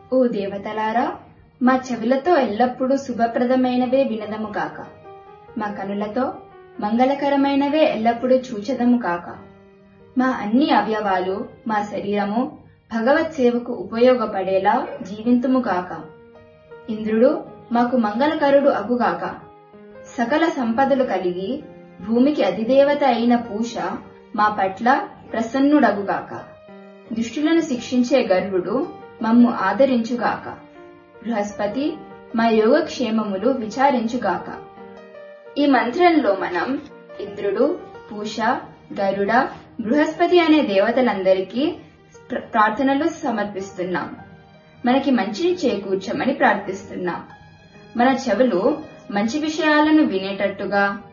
ఓ దేవతలారా మా చెవులతో ఎల్లప్పుడూ శుభప్రదమైనవే వినదము కాక మా కనులతో మంగళకరమైనవే ఎల్లప్పుడూ చూచదము కాక మా అన్ని అవయవాలు మా శరీరము భగవత్ సేవకు ఉపయోగపడేలా జీవింతుము కాక ఇంద్రుడు మాకు మంగళకరుడు అగుగాక సకల సంపదలు కలిగి భూమికి అధిదేవత అయిన పూష మా పట్ల ప్రసన్నుడగుగాక దుష్టులను శిక్షించే గర్వుడు మమ్ము ఆదరించుగాక బృహస్పతి మా యోగక్షేమములు విచారించుగాక ఈ మంత్రంలో మనం ఇంద్రుడు పూష గరుడ బృహస్పతి అనే దేవతలందరికీ ప్ర- ప్రార్థనలు సమర్పిస్తున్నాం మనకి మంచిని చేకూర్చమని ప్రార్థిస్తున్నాం మన చెవులు మంచి విషయాలను వినేటట్టుగా